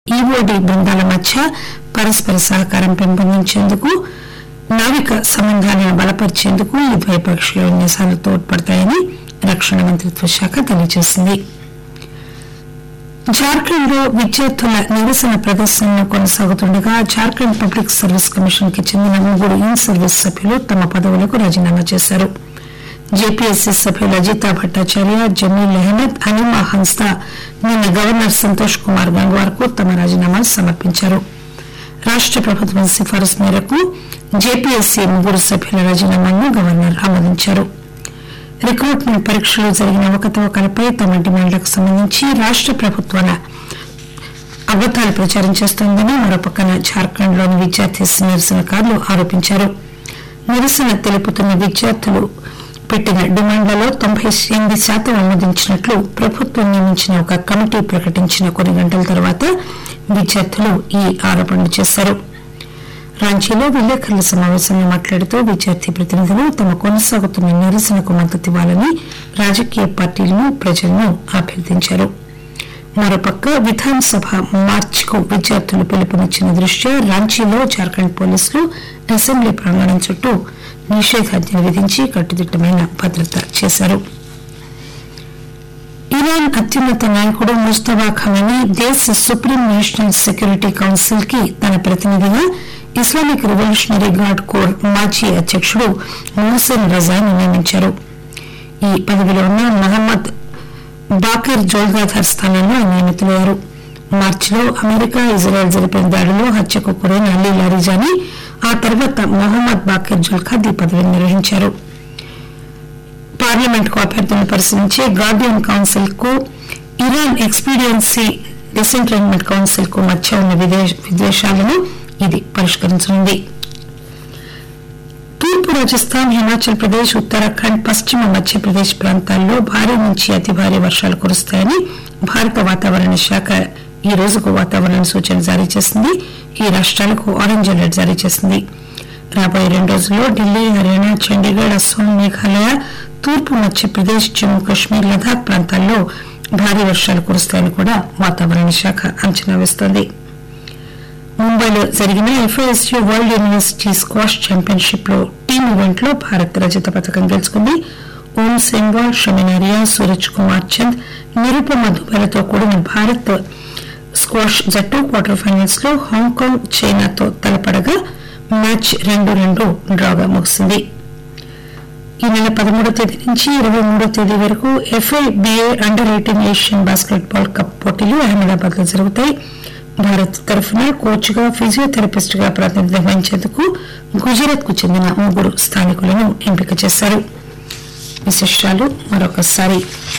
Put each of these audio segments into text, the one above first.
EOD బృందాల మధ్య పరస్పర సహకారం పెంపొందించేందుకు నావిక సంబంధాలను బలపరిచేందుకు ఈ ద్వైపాక్షిక విన్యాసాలు తోడ్పడతాయని రక్షణ మంత్రిత్వ శాఖ తెలియజేసింది జార్ఖండ్ లో విద్యార్థుల నిరసన ప్రదర్శనలు కొనసాగుతుండగా జార్ఖండ్ పబ్లిక్ సర్వీస్ కమిషన్ కి చెందిన ముగ్గురు ఇన్ సర్వీస్ సభ్యులు తమ పదవులకు రాజీనామా చేశారు జేపీఎస్సీ సభ్యులు అజితా భట్టాచార్య జమీల్ అహ్మద్ అనిమా హన్స్దా నిన్న గవర్నర్ సంతోష్ కుమార్ గంగ్వార్ కు తమ రాజీనామాలు సమర్పించారు రాష్ట ప్రభుత్వం సిఫారసు మేరకు జేపీఎస్సీ ముగ్గురు సభ్యుల రాజీనామాలను గవర్నర్ ఆమోదించారు రిక్రూట్మెంట్ పరీక్షలో జరిగిన అవకతవకలపై తమ డిమాండ్లకు సంబంధించి రాష్ట ప్రభుత్వాల అబద్దాలు ప్రచారం చేస్తోందని మరోపక్కన జార్ఖండ్ లోని విద్యార్థి నిరసనకారులు ఆరోపించారు నిరసన తెలుపుతున్న విద్యార్థులు పెట్టిన డిమాండ్లలో తొంభై ఎనిమిది శాతం ఆమోదించినట్లు ప్రభుత్వం నియమించిన ఒక కమిటీ ప్రకటించిన కొన్ని గంటల తర్వాత విద్యార్థులు ఈ ఆరోపణలు చేశారు రాంచీలో విలేకరుల సమావేశంలో మాట్లాడుతూ విద్యార్థి ప్రతినిధులు తమ కొనసాగుతున్న నిరసనకు మద్దతివ్వాలని రాజకీయ పార్టీలను ప్రజలను అభ్యర్థించారు మరోపక్క విధానసభ మార్చికు విద్యార్థులు పిలుపునిచ్చిన దృష్ట్యా రాంచీలో జార్ఖండ్ పోలీసులు అసెంబ్లీ ప్రాంగణం చుట్టూ నిషేధాజ్ఞ విధించి కట్టుదిట్టమైన భద్రత చేశారు ఇరాన్ అత్యున్నత నాయకుడు ముస్తఫా ఖమేని దేశ సుప్రీం నేషనల్ సెక్యూరిటీ కౌన్సిల్ కి తన ప్రతినిధిగా ఇస్లామిక్ రివల్యూషనరీ గార్డ్ కోర్ మాజీ అధ్యకుడు మొహసెన్ రజాను నియమించారు ఈ పదవిలో ఉన్న మహమ్మద్ బాకర్ జోల్గాధర్ స్థానంలో ఆయన నియమితులయ్యారు మార్చిలో అమెరికా ఇజ్రాయెల్ జరిపిన దాడిలో హత్యకు గురైన అలీ లారిజాని ఆ తర్వాత మొహమ్మద్ బాకర్ జుల్ఖాద్ ఈ పదవిని నిర్వహించారు పార్లమెంట్ కు అభ్యర్థులను పరిశీలించే గార్డియన్ కౌన్సిల్ కు ఇరాన్ ఎక్స్పీడియన్సీ డిసెంట్రైన్మెంట్ కౌన్సిల్ కు మధ్య ఉన్న విదేశ- విద్వేషాలను ఇది పరిష్కరించనుంది తూర్పు రాజస్థాన్ హిమాచల్ ప్రదేశ్ ఉత్తరాఖండ్ పశ్చిమ మధ్యప్రదేశ్ ప్రాంతాల్లో భారీ నుంచి అతి భారీ వర్షాలు కురుస్తాయని భారత వాతావరణ శాఖ ఈ రోజుకు వాతావరణ సూచన జారీ చేసింది ఈ రాష్ట్రాలకు ఆరెంజ్ అలర్ట్ జారీ చేసింది రాబోయే రెండు రోజుల్లో ఢిల్లీ హర్యానా చండీగఢ్ అస్సాం మేఘాలయ తూర్పు మధ్యప్రదేశ్ జమ్మూ కాశ్మీర్ లదాఖ్ ప్రాంతాల్లో భారీ వర్షాలు కురుస్తాయని కూడా వాతావరణ శాఖ అంచనా వేస్తోంది ముంబైలో జరిగిన FISU world university squash championship లో టీమ్ ఈవెంట్ లో భారత్ రజత పథకం గెలుచుకుంది ఓం సెంగాల్ షమినారియా సూరజ్ కుమార్ చంద్ నిరుపమ దుబేలతో కూడిన భారత్ స్క్వాష్ జట్టు క్వార్టర్ ఫైనల్స్ లో హాంకాంగ్ చైనాతో తలపడగా మ్యాచ్ రెండు రెండు డ్రాగా ముగిసింది ఈ నెల పదమూడో తేదీ నుంచి ఇరవై మూడో తేదీ వరకు FIBA under eighteen Asian basketball cup పోటీలు అహ్మదాబాద్ లో జరుగుతాయి భారత్ తరఫున కోచ్ గా ఫిజియోథెరపిస్ట్ గా ప్రాతినిధ్యం వహించేందుకు గుజరాత్ కు చెందిన ముగ్గురు స్థానికులను ఎంపిక చేశారు విశేషాలు మరొకసారి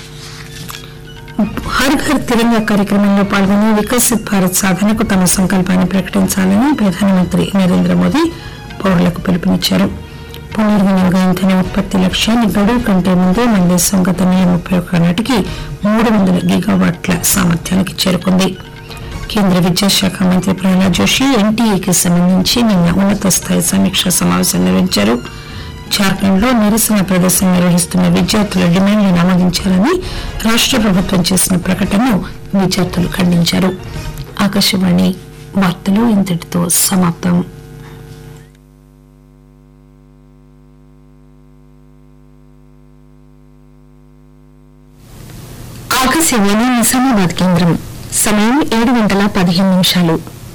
హర్ ఘర్ తిరంగా కార్యక్రమంలో పాల్గొని వికసిత్ భారత్ సాధనకు తమ సంకల్పాన్ని ప్రకటించాలని ప్రధానమంత్రి నరేంద్ర మోదీ పౌరులకు పిలుపునిచ్చారు పునర్వినియోగ ఇంధన ఉత్పత్తి లక్ష్యాన్ని గడువు కంటే ముందే మన దేశం గత మే ముప్పై ఒక్క నాటికి మూడు వందల గిగావాట్ల సామర్థ్యానికి చేరుకుంది కేంద్ర విద్యాశాఖ మంత్రి ప్రహ్లాద్ జోషి ఎన్టీఏకి సంబంధించి నిన్న ఉన్నత స్థాయి సమీక్షా సమావేశం నిర్వహించారు జార్ఖండ్ లో నిరసన ప్రదర్శన నిర్వహిస్తున్న విద్యార్థుల డిమాండ్లను ఆమోదించాలని రాష్ట ప్రభుత్వం చేసిన ప్రకటనను విద్యార్థులు ఖండించారు ఆకాశవాణి వార్తలు ఇంతటితో సమాప్తం ఆకాశవాణి నిజామాబాద్ కేంద్రం సమయం ఏడు గంటల పదిహేను నిమిషాలు